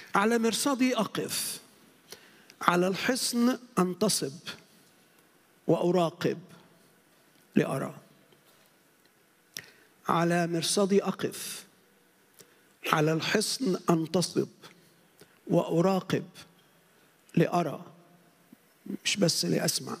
على مرصدي أقف على الحصن أنتصب وأراقب لأرى على مرصدي أقف على الحصن أنتصب وأراقب لأرى مش بس لأسمع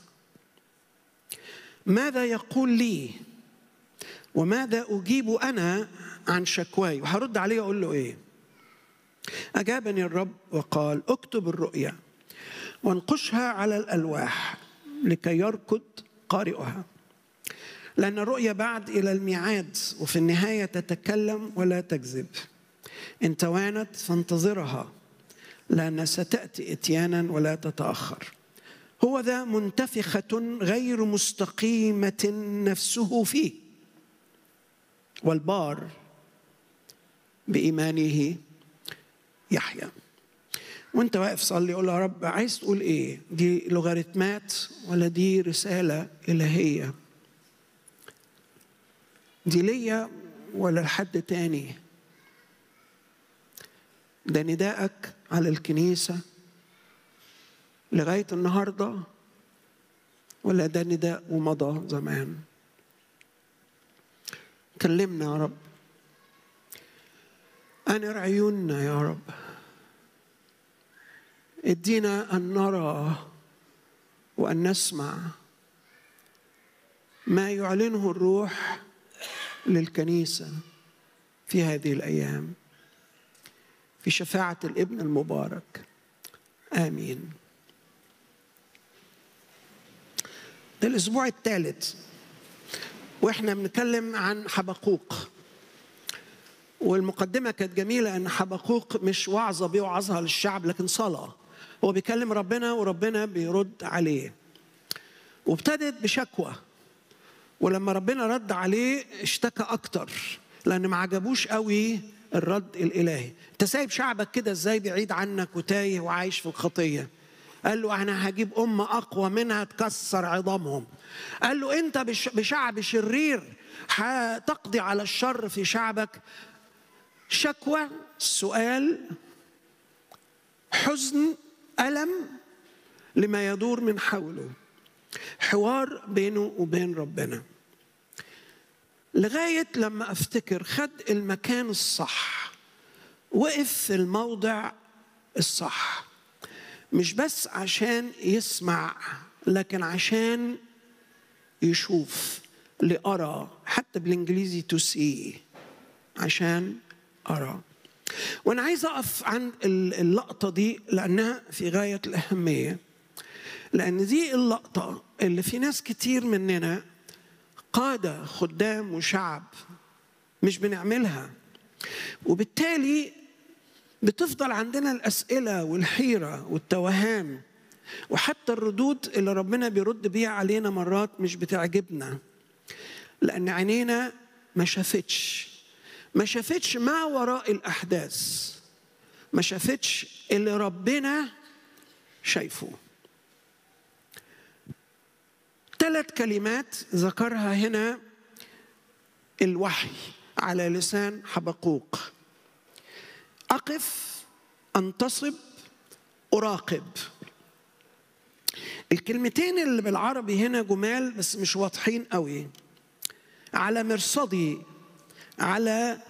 ماذا يقول لي وماذا أجيب أنا عن شكواي وهرد عليه أقول له إيه أجابني الرب وقال اكتب الرؤيا وانقشها على الألواح لكي يركض قارئها لأن الرؤيا بعد إلى الميعاد وفي النهاية تتكلم ولا تكذب إن توانت فانتظرها لأن ستأتي إتيانا ولا تتأخر هو ذا منتفخة غير مستقيمة نفسه فيه والبار بإيمانه يحيى وانت واقف صلي قول يا رب عايز تقول ايه دي لوغاريتمات ولا دي رسالة إلهية دي ليا ولا لحد تاني ده ندائك على الكنيسة لغاية النهاردة ولا ده نداء ومضى زمان كلمنا يا رب أنر عيوننا يا رب ادينا أن نرى وأن نسمع ما يعلنه الروح للكنيسة في هذه الأيام في شفاعة الابن المبارك آمين ده الأسبوع الثالث وإحنا بنتكلم عن حبقوق والمقدمة كانت جميلة أن حبقوق مش وعظة بيوعظها للشعب لكن صلاة هو بيكلم ربنا وربنا بيرد عليه وابتدت بشكوى ولما ربنا رد عليه اشتكى أكتر لأن ما عجبوش قوي الرد الإلهي أنت سايب شعبك كده إزاي بعيد عنك وتايه وعايش في الخطية قال له أنا هجيب أمة أقوى منها تكسر عظامهم قال له أنت بشعب شرير هتقضي على الشر في شعبك شكوى سؤال حزن ألم لما يدور من حوله حوار بينه وبين ربنا لغاية لما أفتكر خد المكان الصح وقف في الموضع الصح مش بس عشان يسمع لكن عشان يشوف لأرى حتى بالإنجليزي to see عشان أرى وأنا عايز أقف عند اللقطة دي لأنها في غاية الأهمية لأن دي اللقطة اللي في ناس كتير مننا قادة خدام وشعب مش بنعملها وبالتالي بتفضل عندنا الأسئلة والحيرة والتوهان وحتى الردود اللي ربنا بيرد بيها علينا مرات مش بتعجبنا لأن عينينا ما شافتش ما شافتش ما وراء الأحداث ما شافتش اللي ربنا شايفه ثلاث كلمات ذكرها هنا الوحي على لسان حبقوق أقف أنتصب أراقب الكلمتين اللي بالعربي هنا جمال بس مش واضحين قوي على مرصدي على